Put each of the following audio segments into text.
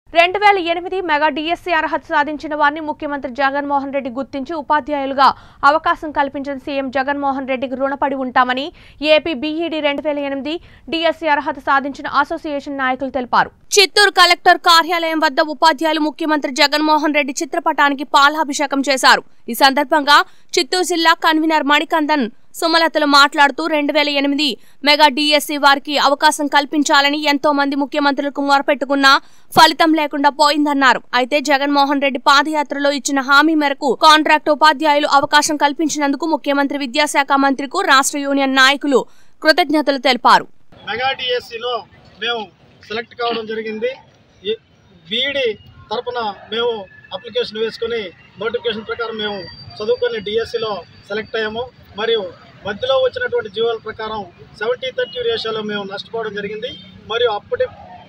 రెండు వేల ఎనిమిది మెగా డిఎస్సీ అర్హత సాధించిన వారిని ముఖ్యమంత్రి జగన్మోహన్ రెడ్డి గుర్తించి ఉపాధ్యాయులుగా అవకాశం కల్పించిన సీఎం జగన్మోహన్ రెడ్డికి రుణపడి ఉంటామని ఏపీ బీఈడీ రెండు వేల ఎనిమిది డిఎస్సీ అర్హత సాధించిన అసోసియేషన్ నాయకులు తెలిపారు చిత్తూరు కలెక్టర్ కార్యాలయం వద్ద ఉపాధ్యాయులు ముఖ్యమంత్రి జగన్మోహన్ రెడ్డి చిత్రపటానికి పాలాభిషేకం చేశారు ఈ సందర్భంగా చిత్తూరు జిల్లా కన్వీనర్ మణికందన్ సుమలతలు మాట్లాడుతూ రెండు వేల ఎనిమిది మెగా డిఎస్సీ వారికి అవకాశం కల్పించాలని ఎంతో మంది ముఖ్యమంత్రులకు మొరపెట్టుకున్నా ఫలితం లేకుండా పోయిందన్నారు అయితే జగన్మోహన్ రెడ్డి పాదయాత్రలో ఇచ్చిన హామీ మేరకు కాంట్రాక్ట్ ఉపాధ్యాయులు అవకాశం కల్పించినందుకు ముఖ్యమంత్రి విద్యాశాఖ మంత్రికి రాష్ట్ర యూనియన్ నాయకులు కృతజ్ఞతలు తెలిపారు మెగా డిఎస్సిలో మేము సెలెక్ట్ కావడం జరిగింది ఈ బీఈడి తరపున మేము అప్లికేషన్ వేసుకొని నోటిఫికేషన్ ప్రకారం మేము చదువుకొని డిఎస్సిలో సెలెక్ట్ అయ్యాము మరియు మధ్యలో వచ్చినటువంటి జీవోల ప్రకారం సెవెంటీ థర్టీ రేషియోలో మేము నష్టపోవడం జరిగింది మరియు అప్పటి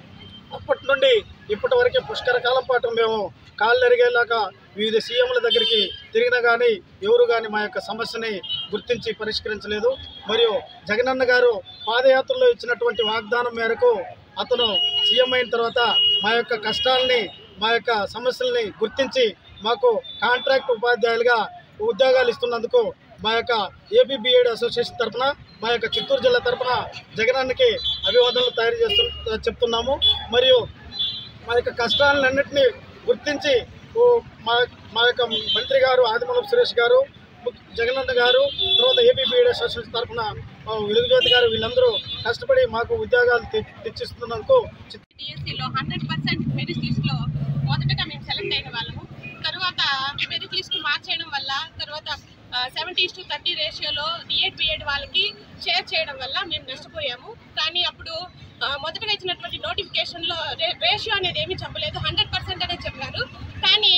అప్పటి నుండి ఇప్పటి వరకు పుష్కర కాలం పాటు మేము కాళ్ళు ఎరిగేలాగా వివిధ సీఎంల దగ్గరికి తిరిగినా కానీ ఎవరు కానీ మా యొక్క సమస్యని గుర్తించి పరిష్కరించలేదు మరియు జగనన్న గారు పాదయాత్రలో ఇచ్చినటువంటి వాగ్దానం మేరకు అతను సీఎం అయిన తర్వాత మా యొక్క కష్టాలని మా యొక్క సమస్యల్ని గుర్తించి మాకు కాంట్రాక్ట్ ఉపాధ్యాయులుగా ఉద్యోగాలు ఇస్తున్నందుకు మా యొక్క ఏపీ బిఎడ్ అసోసియేషన్ తరఫున మా యొక్క చిత్తూరు జిల్లా తరఫున జగనన్నకి అభివాదనలు తయారు చేస్తు చెప్తున్నాము మరియు మా యొక్క కష్టాలన్నింటినీ గుర్తించి ఓ మా మా యొక్క మంత్రి గారు ఆదిమూలపు సురేష్ గారు ము- జగనన్న గారు తర్వాత ఏపీ బీఎడ్ అసోసియేషన్ తరఫున ఆ, వెలుగుజ్యోతి గారు వీళ్ళందరూ కష్టపడి మాకు ఉద్యోగాలు తె- తెచ్చిస్తున్నందుకు చిత్తూరు టీఎస్సీలో హండ్రెడ్ పర్సెంట్ మెరిట్ లిస్ట్లో మొదటగా మేము సెలెక్ట్ అయిన వాళ్ళము తర్వాత మెరిట్ లిస్ట్ మార్చేయడం వల్ల తర్వాత సెవెంటీ టు థర్టీ రేషియోలో డిఎడ్ బిఎడ్ వాళ్ళకి షేర్ చేయడం వల్ల మేము నష్టపోయాము కానీ అప్పుడు ఆ, మొదటగా ఇచ్చినటువంటి నోటిఫికేషన్లో రేషియో అనేది ఏమీ చెప్పలేదు హండ్రెడ్ పర్సెంట్ అనేది చెప్పారు కానీ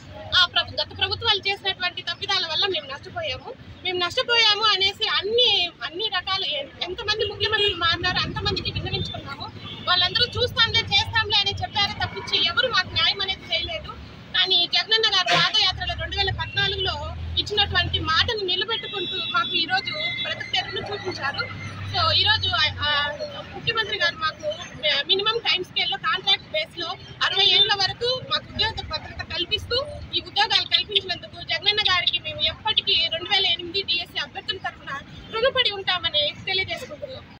ఆ ప్రభు గత ప్రభుత్వాలు చేసినటువంటి తప్పిదాల వల్ల మేము నష్టపోయాము మేము నష్టపోయాము అనేసి అన్ని అన్ని రకాలు ఎ- ఎంతమంది ముఖ్యమంత్రులు మారినారో అంతమందికి విన్నవించుకున్నాము వాళ్ళందరూ చూస్తాంలే చేస్తాంలే అని చెప్పారు తప్పించి ఎవరు మాకు న్యాయం అనేది చేయలేదు కానీ జగనన్న గారు పాదయాత్రలో రెండు వేల పద్నాలుగులో ఇచ్చినటువంటి మాటను నిలబెట్టుకుంటూ మాకు ఈరోజు ప్రతి తెరువును చూపించారు సో ఈరోజు ఆ- ఆ ముఖ్యమంత్రి గారు మాకు మినిమం టైం స్కేల్లో కాంట్రాక్ట్ బేస్లో అరవై ఏళ్ళ వరకు మాకు ఉద్యోగ భద్రత కల్పిస్తూ ఈ ఉద్యోగాలు కల్పించినందుకు జగనన్న గారికి